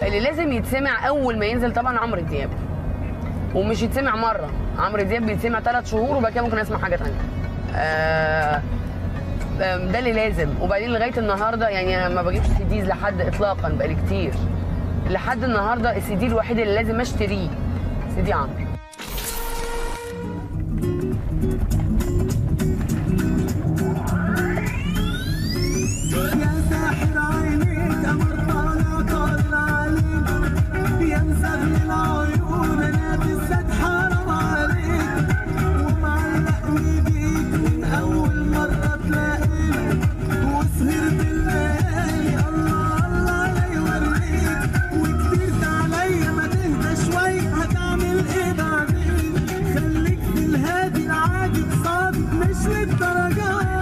اللي لازم يتسمع اول ما ينزل طبعا عمرو دياب ومش يتسمع مره عمرو دياب بيتسمع ثلاث شهور وبعد كده ممكن اسمع حاجه ثانيه آه آم، ده اللي لازم وبعدين لغايه النهارده يعني انا ما بجيبش سي ديز لحد اطلاقا بقالي كتير لحد النهارده السي دي الوحيد اللي لازم اشتريه سي دي عمرو يا ساحر عينيك أمر طالع طالع عليك يا مزغل العيون أنا بالذات حرام عليك ومعلقني بيك من أول مرة تلاقيك وسهرت الليالي الله الله لا يوريك وكترت عليا ما تهدى شوي هتعمل إيه بعدين خليك في الهادي العادي قصادي مش للدرجات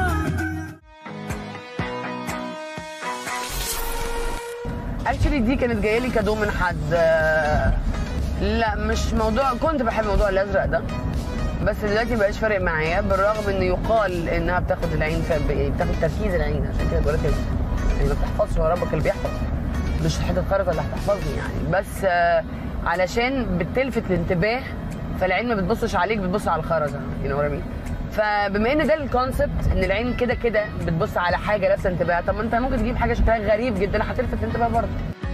اكشلي دي كانت جايه لي كادو من حد آه، لا مش موضوع كنت بحب موضوع الازرق ده بس دلوقتي مبقاش فارق معايا بالرغم ان يقال انها بتاخد العين في يعني بتاخد تركيز العين عشان كده بقول لك يعني ما بتحفظش هو ربك اللي بيحفظ مش حته خرطه اللي هتحفظني يعني بس آه، علشان بتلفت الانتباه فالعين ما بتبصش عليك بتبص على الخرزه you know what I mean فبما ان ده الكونسبت ان العين كده كده بتبص على حاجه لافته انتباه طب ما انت ممكن تجيب حاجه شكلها غريب جدا هتلفت الانتباه برضه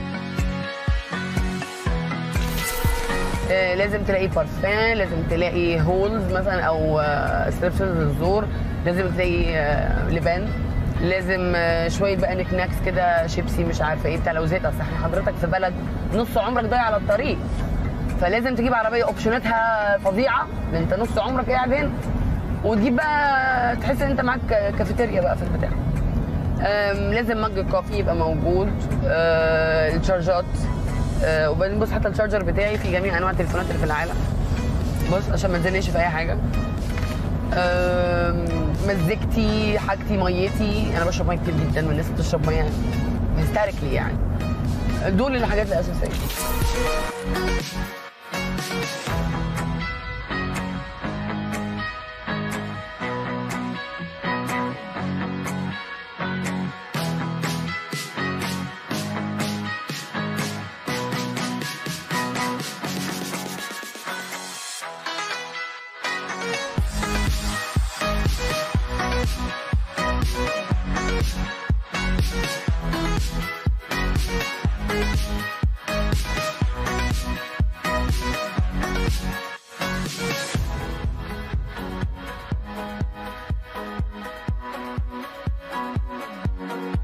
آه، لازم تلاقي بارفان لازم تلاقي هولز مثلا او ستريبس للزور لازم تلاقي آه، لبان لازم آه، شويه بقى نكناكس كده شيبسي مش عارفه ايه بتاع لو زيت اصل إحنا حضرتك في بلد نص عمرك ضايع على الطريق فلازم تجيب عربيه اوبشناتها فظيعه لان انت نص عمرك قاعد هنا وتجيب بقى تحس ان انت معاك كافيتيريا بقى في البتاع أم، لازم مج كوفي يبقى موجود أه، الشارجات أه، وبعدين بص حتى الشارجر بتاعي في جميع انواع التليفونات اللي في العالم بص عشان ما تزنقش في اي حاجه أم، مزيكتي حاجتي ميتي انا بشرب ميه كتير جدا والناس بتشرب ميه هيستاريكلي يعني دول الحاجات الاساسيه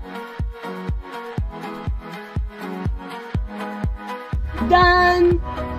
Done.